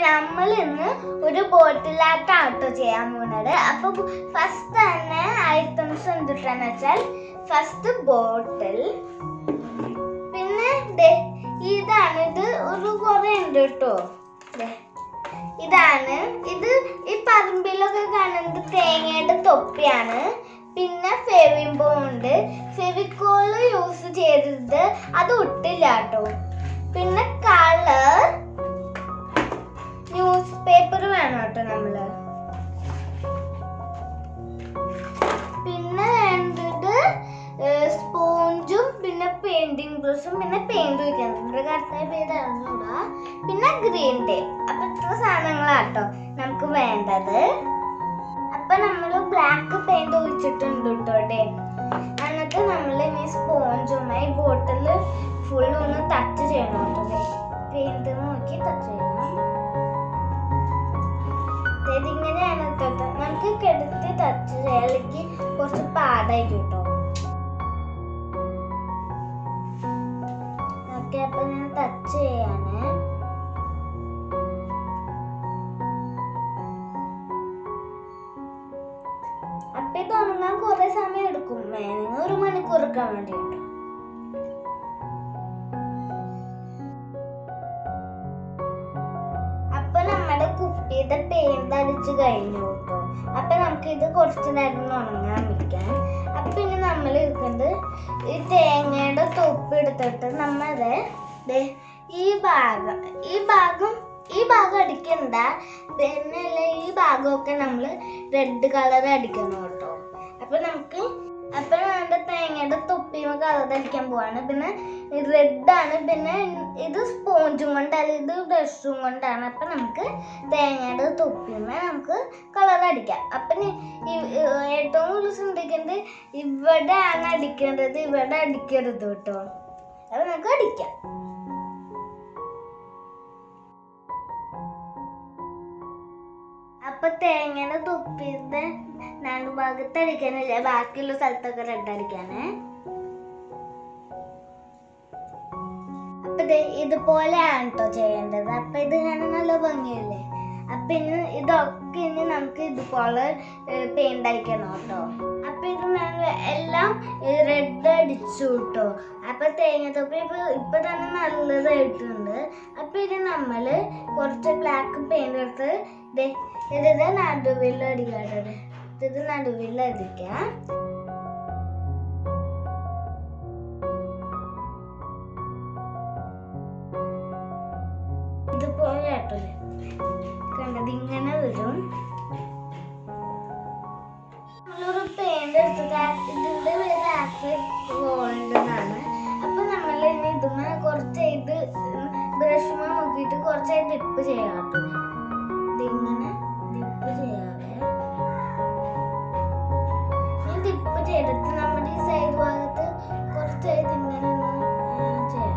നമ്മൾ ഇന്ന് ഒരു ബോട്ടിലാട്ടാണ് കേട്ടോ ചെയ്യാൻ പോകുന്നത് അപ്പൊ ഫസ്റ്റ് തന്നെ ഐറ്റംസ് എന്തിട്ടാന്ന് വെച്ചാൽ ഫസ്റ്റ് ബോട്ടിൽ പിന്നെ ദേ ഇതാണ് ഇത് ഒരു കുറെ ഉണ്ട് കേട്ടോ ദേ, ഇതാണ് ഇത് ഈ പറമ്പിലൊക്കെ കാണുന്നത് തേങ്ങയുടെ തൊപ്പിയാണ് പിന്നെ ഫെവിംബോ ഉണ്ട് ഫെവിക്കോള് യൂസ് ചെയ്തത് അത് ഒട്ടില്ല കേട്ടോ പിന്നെ കളർ ന്യൂസ് പേപ്പർ വേണം കേട്ടോ നമ്മള് പിന്നെ വേണ്ടത് സ്പോഞ്ചും പിന്നെ പെയിന്റിംഗ് ബ്രഷും പിന്നെ പെയിന്റ് വയ്ക്കണം നമ്മുടെ കറക്റ്റായ പേര് അറിഞ്ഞൂടാ പിന്നെ ഗ്രീൻ ടേപ്പ് അപ്പൊ ഇത്ര സാധനങ്ങളാട്ടോ നമുക്ക് വേണ്ടത് അപ്പൊ നമ്മൾ ബ്ലാക്ക് പെയിന്റ് ഒഴിച്ചിട്ടുണ്ട് കേട്ടോ ഡേ എന്നിട്ട് നമ്മൾ ഇനി സ്പോഞ്ചുമായി ബോട്ടിൽ ഫുൾ ഒന്ന് ടച്ച് ചെയ്യണം കേട്ടോ പെയിന്റ് നോക്കി ടച്ച് ചെയ്യണം ദേ ഇതിങ്ങനെയാണ് കേട്ടോ നമുക്ക് കെടുത്തി ടച്ച് ചെയ്യലേക്ക് കുറച്ച് പാടായിരിക്കും കേട്ടോ ഓക്കെ അപ്പൊ ഞാൻ ടച്ച് ചെയ്യാണ് അപ്പൊ ഇത് ഉണങ്ങാൻ കുറെ സമയം എടുക്കും വേണമെങ്കിൽ ഒരു മണിക്കൂർ എടുക്കാൻ വേണ്ടി കേട്ടോ അപ്പൊ നമ്മുടെ കുപ്പിയുടെ പെയിന്റ് അടിച്ച് കഴിഞ്ഞു കേട്ടോ അപ്പൊ നമുക്ക് ഇത് കുറച്ച് നേരം ഒന്ന് ഉണങ്ങാൻ വെക്കാം അപ്പൊ പിന്നെ നമ്മൾ എടുക്കുന്നത് ഈ തേങ്ങയുടെ തൊപ്പ് എടുത്തിട്ട് നമ്മള് ദേ ഈ ഭാഗം ഈ ഭാഗം ഈ ഭാഗം അടിക്കണ്ട പിന്നെ ഈ ഭാഗമൊക്കെ നമ്മൾ റെഡ് കളർ അടിക്കണം കേട്ടോ അപ്പൊ നമുക്ക് അപ്പൊ നമ്മുടെ തേങ്ങയുടെ തൊപ്പിമ കളർ അടിക്കാൻ പോവാണ് പിന്നെ റെഡ് ആണ് പിന്നെ ഇത് സ്പോഞ്ചും കൊണ്ടല്ല ഇത് ബ്രഷും കൊണ്ടാണ് അപ്പൊ നമുക്ക് തേങ്ങയുടെ തൊപ്പിമ നമുക്ക് കളർ അടിക്കാം അപ്പൊ നി- ഈ- ഈ ഏറ്റവും കൂടുതൽ ശ്രദ്ധിക്കേണ്ടത് ഇവിടെയാണ് അടിക്കേണ്ടത് ഇവിടെ അടിക്കരുത് കേട്ടോ അപ്പൊ നമുക്ക് അടിക്കാം അപ്പൊ തേങ്ങയുടെ തൊപ്പിയുടെ നടുഭാഗത്ത് അടിക്കാനില്ല ബാക്കിയുള്ള സ്ഥലത്തൊക്കെ റെഡ് അടിക്കാനേ അപ്പൊ ദേ ഇതുപോലെയാണ് കേട്ടോ ചെയ്യേണ്ടത് അപ്പൊ ഇത് കാണാൻ നല്ല ഭംഗിയല്ലേ അപ്പൊ ഇനി ഇതൊക്കെ ഇനി നമുക്ക് ഇതുപോലെ പെയിന്റ് അടിക്കണം കേട്ടോ അപ്പൊ ഇത് ഞാൻ എല്ലാം റെഡ് അടിച്ചു കേട്ടോ അപ്പൊ തേങ്ങത്തൊക്കെ ഇപ്പൊ ഇപ്പൊ തന്നെ നല്ലതായിട്ടുണ്ട് അപ്പൊ ഇത് നമ്മള് കുറച്ച് ബ്ലാക്ക് പെയിന്റ് എടുത്ത് ദേ ഇത് നടുവിൽ അടിക്കാട്ടത് ഇത് നടുവിൽ അടിക്കാം ഇതുപോലെ കേട്ടോ കണ്ടത് ഇങ്ങനെ വരും നമ്മളൊരു പെയിന്റ് എടുത്തത് ഇതിന്റെ പേര് ആക്രിക് ഗോൾഡ് എന്നാണ് അപ്പൊ നമ്മൾ ഇനി ഇതുമ്മ കുറച്ച് ഇത് ബ്രഷുമ നോക്കിയിട്ട് കുറച്ച് ഡിപ്പ് ചെയ്യാം കേട്ടോ ഇതിങ്ങനെ ഡിപ്പ് ചെയ്യാതെ ഈ ഡിപ്പ് ചെയ്തിട്ട് നമ്മുടെ ഈ സൈഡ് ഭാഗത്ത് കുറച്ച് ഇതിങ്ങനെ ഒന്ന് ആ, ചെയ്യാം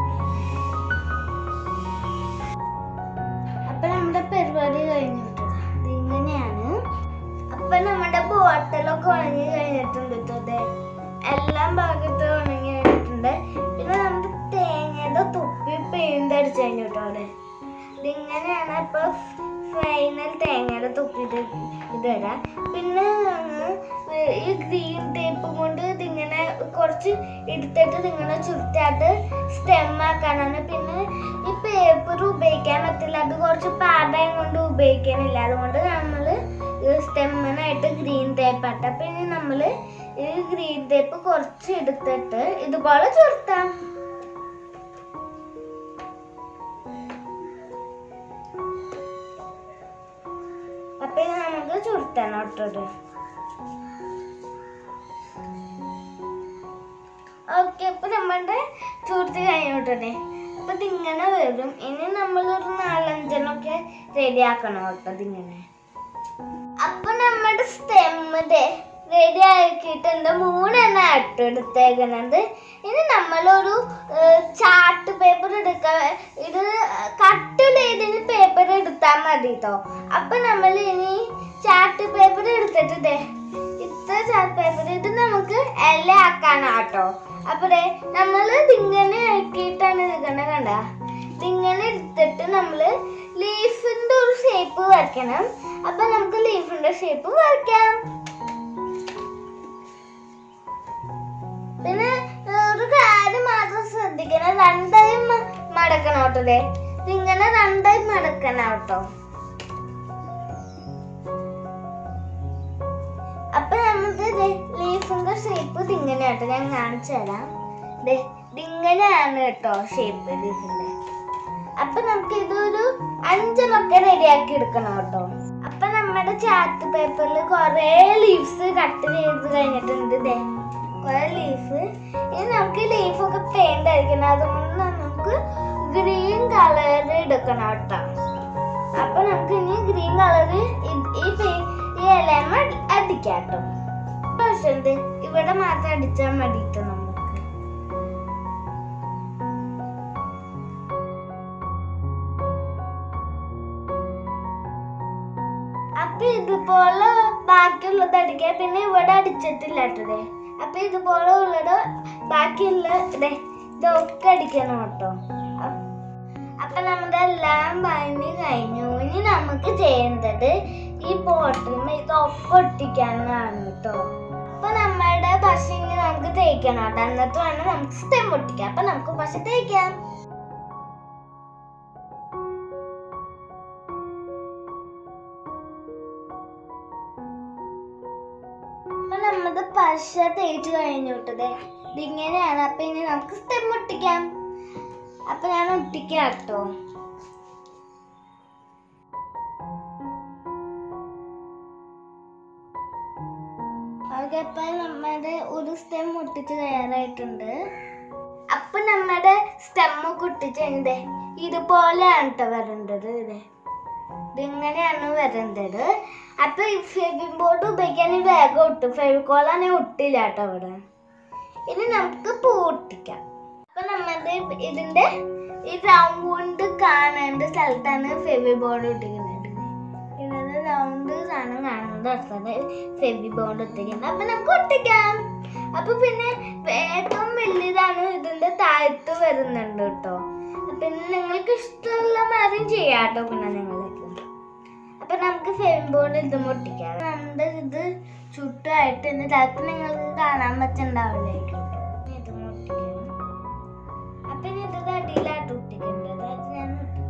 അപ്പൊ നമ്മുടെ പരിപാടി കഴിഞ്ഞിട്ട് ഇങ്ങനെയാണ് അപ്പൊ നമ്മുടെ ബോട്ടിലൊക്കെ ഉണങ്ങി കഴിഞ്ഞിട്ടുണ്ട് ട്ടോ ദേ. എല്ലാം ഭാഗത്ത് ഉണങ്ങി കഴിഞ്ഞിട്ടുണ്ട് പിന്നെ നമ്മുടെ തേങ്ങയുടെ തുപ്പി പെയിന്റ് അടിച്ചു കഴിഞ്ഞു കേട്ടോ അവിടെ ഇതിങ്ങനെയാണ് ഇപ്പൊ ഫൈനൽ തേങ്ങയുടെ തുപ്പി ഇത് ഇത് വരാം പിന്നെ അങ്ങ് ഈ ഗ്രീൻ ടേപ്പ് കൊണ്ട് ഇതിങ്ങനെ കുറച്ച് എടുത്തിട്ട് ഇതിങ്ങനെ ചുരുട്ടായിട്ട് സ്റ്റെം ആക്കാനാണ് പിന്നെ ഈ പേപ്പർ ഉപയോഗിക്കാൻ പറ്റില്ല അത് കുറച്ച് പാടായം കൊണ്ട് ഉപയോഗിക്കാനില്ല അതുകൊണ്ട് നമ്മൾ സ്റ്റെമ്മിനായിട്ട് ഗ്രീൻ ടേപ്പ് ആട്ട പിന്നെ നമ്മൾ ഈ ഗ്രീൻ ടേപ്പ് കുറച്ച് എടുത്തിട്ട് ഇതുപോലെ ചുരുട്ടാം അപ്പൊ ഇത് നമുക്ക് ചുരുട്ടണം കേട്ടോ ഓക്കെ അപ്പൊ നമ്മുടെ ചുരുട്ടി കഴിഞ്ഞോട്ടെ അപ്പൊ ഇതിങ്ങനെ വരും ഇനി നമ്മളൊരു നാലഞ്ചെണ്ണൊക്കെ റെഡിയാക്കണം കേട്ടോ ഇതിങ്ങനെ അപ്പൊ നമ്മുടെ സ്റ്റെമ്മിന്റെ റെഡി ആക്കിയിട്ടുണ്ട് മൂന്നെണ്ണം ആട്ടോ എടുത്തേക്കുന്നത് ഇനി നമ്മളൊരു ചാർട്ട് പേപ്പർ എടുക്കാൻ ഇത് കട്ടിൽ ഇതിന് പേപ്പർ എടുത്താൽ മതി കേട്ടോ അപ്പൊ നമ്മൾ ഇനി ചാർട്ട് പേപ്പർ എടുത്തിട്ട് ദേ ഇത്ര ചാർട്ട് പേപ്പർ ഇത് നമുക്ക് ഇല ആക്കാനാട്ടോ അപ്പൊ ദേ നമ്മൾ ഇതിങ്ങനെ ആക്കിയിട്ടാണ് നിൽക്കണ കണ്ട ഇതിങ്ങനെ എടുത്തിട്ട് നമ്മള് ലീഫിന്റെ ഒരു ഷേപ്പ് വരയ്ക്കണം അപ്പൊ നമുക്ക് ലീഫിന്റെ ഷേപ്പ് വരയ്ക്കാം പിന്നെ ഏർ, ഒരു കാര്യം മാത്രം ശ്രദ്ധിക്കണം രണ്ടായി മ- മടക്കണം കേട്ടോ ദേ. ഇതിങ്ങനെ രണ്ടായി മടക്കണം കേട്ടോ അപ്പൊ നമുക്ക് ലീഫിന്റെ ഷേപ്പ് ഇതിങ്ങനെ കേട്ടോ ഞാൻ കാണിച്ചു തരാം ദേ, ഇതിങ്ങനെയാണ് കേട്ടോ ഷേപ്പ് ലീഫിന്റെ അപ്പൊ നമുക്ക് ഇതൊരു അഞ്ചെണ്ണൊക്കെ റെഡിയാക്കി എടുക്കണം കേട്ടോ അപ്പൊ നമ്മുടെ ചാർട്ട് പേപ്പറിൽ കുറെ ലീവ്സ് കട്ട് ചെയ്ത് കഴിഞ്ഞിട്ടുണ്ട് ദേ കുറെ ലീഫ് ഇനി നമുക്ക് ലീഫൊക്കെ പെയിന്റ് അടിക്കണം അതുകൊണ്ട് നമുക്ക് ഗ്രീൻ കളർ എടുക്കണം കേട്ടോ അപ്പൊ നമുക്ക് ഇനി ഗ്രീൻ കളർ ഈ പെ- ഈ ഇലമ അടിക്കാം കേട്ടോ പക്ഷേ എന്ത് ഇവിടെ മാത്രം അടിച്ചാൽ മതിയിട്ട് നമുക്ക് അപ്പൊ ഇതുപോലെ ബാക്കിയുള്ളത് അടിക്കാം പിന്നെ ഇവിടെ അടിച്ചിട്ടില്ല കേട്ടതേ അപ്പൊ ഇതുപോലെ ഉള്ളത് ബാക്കിയുള്ള ദേ ഇതൊക്കെ അടിക്കണം കേട്ടോ അ- അപ്പൊ നമ്മുടെ എല്ലാം കഴിഞ്ഞ് കഴിഞ്ഞു ഇനി നമുക്ക് ചെയ്യേണ്ടത് ഈ ബോട്ടിൽ ഇത് ഒപ്പൊട്ടിക്കാനാണ് കേട്ടോ അപ്പൊ നമ്മുടെ പശ ഇനി നമുക്ക് തേക്കണം കേട്ടോ എന്നിട്ട് വേണം നമുക്ക് സ്റ്റെം ഒട്ടിക്കാം അപ്പൊ നമുക്ക് പശ തേക്കാം അപ്പൊ നമ്മത് പശ തേച്ച് കഴിഞ്ഞു വിട്ടത് ഇതിങ്ങനെയാണ് അപ്പൊ ഇനി നമുക്ക് സ്റ്റെം ഒട്ടിക്കാം അപ്പൊ ഞാൻ ഒട്ടിക്കാം കേട്ടോ ഓക്കെ അപ്പൊ നമ്മുടെ ഒരു സ്റ്റെം ഒട്ടിച്ച് തയ്യാറായിട്ടുണ്ട് അപ്പൊ നമ്മുടെ സ്റ്റെം ഒക്കെ ഒട്ടിച്ച് കഴിഞ്ഞത് ഇതുപോലെയാണ് കേട്ടോ വരേണ്ടത് ഇതേ ഇതിങ്ങനെയാണ് വരേണ്ടത് അപ്പൊ ഈ ഫെവിൻ ബോർഡ് ഉപയോഗിക്കാൻ വേഗം ഒട്ടും ഫെവിക്കോളാണ് ഒട്ടില്ല കേട്ടോ അവിടെ ഇനി നമുക്ക് പൂ ഒട്ടിക്കാം അപ്പൊ നമ്മുടെ ഇതിന്റെ ഈ റൗണ്ട് കാണേണ്ട സ്ഥലത്താണ് ഫെവി ബോർഡ് ഒട്ടിക്കുന്നത് ഇതിന്റെ റൗണ്ട് സാധനം കാണുന്നത് അടുത്താണ് ഫെവി ബോർഡ് ഒട്ടിക്കുന്നത് അപ്പൊ നമുക്ക് ഒട്ടിക്കാം അപ്പൊ പിന്നെ ഏറ്റവും വലിയതാണ് ഇതിന്റെ താഴത്ത് വരുന്നുണ്ട് കേട്ടോ പിന്നെ നിങ്ങൾക്ക് ഇഷ്ടമുള്ള മാതിരി ചെയ്യാം കേട്ടോ പിന്നെ നിങ്ങൾക്ക് അപ്പൊ നമുക്ക് ഫെയിം ബോർഡ് ഇത് മുട്ടിക്കാം നമ്മുടെ ഇത് ചുറ്റുമായിട്ട് ഇന്ന് ചിലപ്പോൾ നിങ്ങൾക്ക് കാണാൻ പറ്റുന്നുണ്ടാവില്ലായിരിക്കും ഇത് മുട്ടിക്കണം അപ്പൊ ഇനി ഇത് അടിയിലായിട്ട് ഒട്ടിക്കേണ്ടത് അത് ഞാൻ ഒട്ടിക്കാം.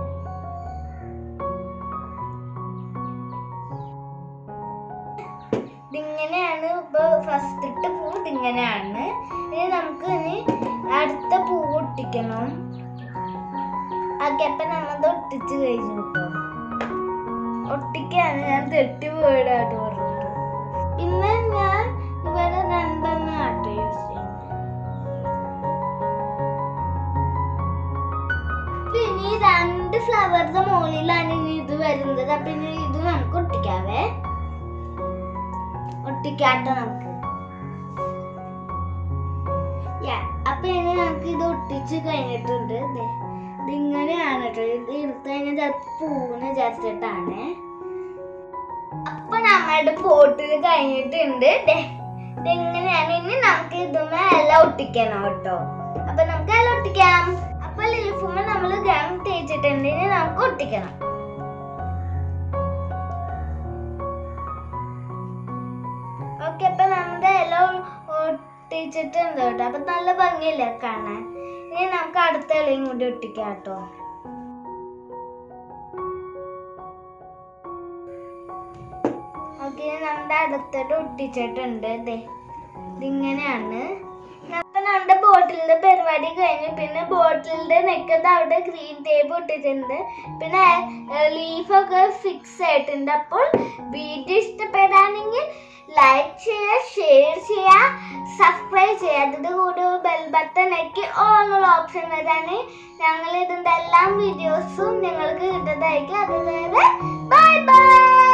ഇതിങ്ങനെയാണ് ഇപ്പൊ ഫസ്റ്റത്തെ പൂ ഇതിങ്ങനെയാണ് ഇനി നമുക്ക് ഇനി അടുത്ത പൂ ഒട്ടിക്കണം ഓക്കെ അപ്പൊ നമ്മത് ഒട്ടിച്ച് കഴിഞ്ഞു കേട്ടോ ഒട്ടിക്കാണ് ഞാൻ തെറ്റി പോയിടാട്ട് പറഞ്ഞത് പിന്നെ ഞാൻ ഇവിടെ രണ്ടെണ്ണം ആട്ടോ യൂസ് ചെയ്യുന്നത് പിന്നെ ഈ രണ്ട് ഫ്ലവറിന്റെ മുകളിലാണ് ഇനി ഇത് വരുന്നത് അപ്പൊ ഇനി ഇത് നമുക്ക് ഒട്ടിക്കാവേ ഒട്ടിക്കാട്ടോ നമുക്ക് Yeah, അപ്പൊ ഇനി നമുക്ക് ഇത് ഒട്ടിച്ച് കഴിഞ്ഞിട്ടുണ്ട് ദേ, ഇതിങ്ങനെയാണ് കേട്ടോ ഇത് എടുത്തു കഴിഞ്ഞാൽ ചിലപ്പോ പൂവിന് വിചാരിച്ചിട്ടാണ് അപ്പൊ നമ്മളുടെ പോട്ടിൽ കഴിഞ്ഞിട്ടുണ്ട് ദേ, ഇതിങ്ങനെയാണ് ഇനി നമുക്ക് ഇതുമേ എല്ലാം ഒട്ടിക്കണം കേട്ടോ അപ്പൊ നമുക്ക് എല്ലാം ഒട്ടിക്കാം അപ്പൊ ലീഫുമ്മ നമ്മൾ ഗം തേച്ചിട്ടുണ്ട് ഇനി നമുക്ക് ഒട്ടിക്കണം ഓക്കെ അപ്പൊ നമ്മുടെ എല്ലാം ഒട്ടിച്ചിട്ടുണ്ട് കേട്ടോ അപ്പൊ നല്ല ഭംഗിയില്ലേ കാണാൻ ഇനി നമുക്ക് അടുത്ത ഇലയും കൂടി ഒട്ടിക്കാം കേട്ടോ ഓക്കെ നമ്മുടെ അടുത്തോട്ട് ഒട്ടിച്ചിട്ടുണ്ട് ദേ ഇതിങ്ങനെയാണ് അപ്പൊ നമ്മുടെ ബോട്ടിലിന്റെ പരിപാടി കഴിഞ്ഞു പിന്നെ ബോട്ടിലിന്റെ നെക്കത് അവിടെ ഗ്രീൻ ടേപ്പ് ഒട്ടിച്ചിട്ടുണ്ട് പിന്നെ ലീഫൊക്കെ ഫിക്സ് ആയിട്ടുണ്ട് അപ്പോൾ വീഡിയോ ഇഷ്ടപ്പെടാണെങ്കിൽ ലൈക്ക് ചെയ്യുക ഷെയർ ചെയ്യുക സബ്സ്ക്രൈബ് ചെയ്യുക അതിന്റെ കൂടെ ബെൽ ബട്ടൺ ഒക്കെ ഓൺലുള്ള ഓപ്ഷൻ വരാണ് ഞങ്ങൾ ഇതിന്റെ എല്ലാ വീഡിയോസും നിങ്ങൾക്ക് കിട്ടുന്നതായിരിക്കും അതുവരെ ബൈ ബൈ